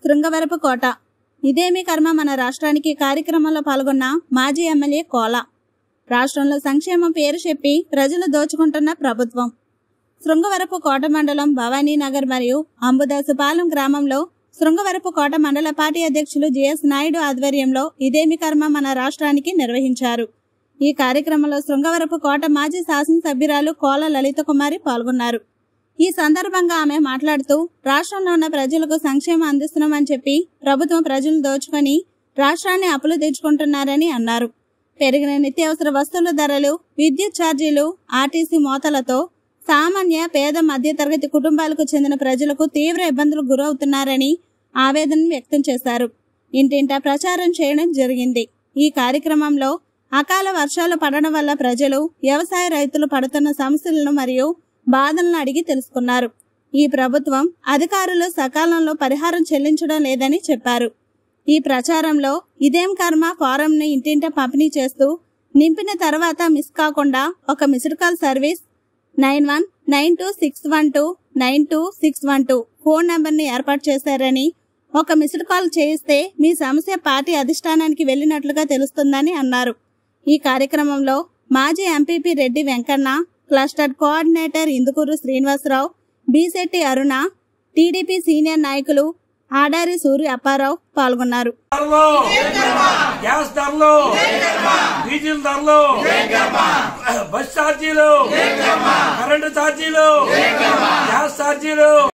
శృంగవరపు కోట ఇదేమి కర్మ మన రాష్ట్రానికి కార్యక్రమంలో పాల్గొన్న మాజీ ఎమ్మెల్యే కోల రాష్ట్రంలో సంక్షేమం పేరు చెప్పి ప్రజలు దోచుకుంటున్న ప్రభుత్వం శృంగవరపు కోట మండలం భవానీ నగర్ మరియు అంబుదాసుపాలెం గ్రామంలో శృంగవరపు కోట మండల పార్టీ అధ్యక్షులు జిఎస్ నాయుడు ఆధ్వర్యంలో ఇదేమి కర్మ మన రాష్ట్రానికి నిర్వహించారు ఈ కార్యక్రమంలో శృంగవరపు కోట మాజీ శాసనసభ్యురాలు కోల లలిత కుమారి పాల్గొన్నారు ఈ సందర్భంగా ఆమె మాట్లాడుతూ రాష్ట్రంలో ఉన్న ప్రజలకు సంక్షేమం అందిస్తున్నామని చెప్పి ప్రభుత్వం ప్రజలు దోచుకొని రాష్ట్రాన్ని అప్పులు తెచ్చుకుంటున్నారని అన్నారు పెరిగిన నిత్యావసర వస్తువుల ధరలు విద్యుత్ ఛార్జీలు ఆర్టీసీ మోతలతో సామాన్య పేద మధ్యతరగతి కుటుంబాలకు చెందిన ప్రజలకు తీవ్ర ఇబ్బందులు గురవుతున్నారని ఆవేదన వ్యక్తం చేశారు ఇంటింటా ప్రచారం చేయడం జరిగింది ఈ కార్యక్రమంలో అకాల వర్షాలు పడడం వల్ల ప్రజలు వ్యవసాయ రైతులు పడుతున్న సమస్యలను మరియు బాధలను అడిగి తెలుసుకున్నారు ఈ ప్రభుత్వం అధికారులు సకాలంలో పరిహారం చెల్లించడం లేదని చెప్పారు ఈ ప్రచారంలో ఇదేం కర్మ ఫారంను ఇంటింట పంపిణీ చేస్తూ నింపిన తర్వాత మిస్ కాకుండా ఒక missed call service nine one nine two six one two nine two six one two phone నంబర్ని ఏర్పాటు చేశారని ఒక మిస్డ్ కాల్ చేయిస్తే మీ సమస్య పార్టీ అధిష్టానానికి వెళ్ళినట్లుగా తెలుస్తుందని అన్నారు ఈ కార్యక్రమంలో మాజీ MPP Reddy Venkanna cluster coordinator Indukuru Srinivasarao Beesetti Aruna TDP senior నాయకులు ఆడారి సూర్య అప్పారావు పాల్గొన్నారు ధరలు గ్యాస్ ధరలు డీజిల్ ధరలు బస్ ఛార్జీలు కరెంటు ఛార్జీలు గ్యాస్ ఛార్జీలు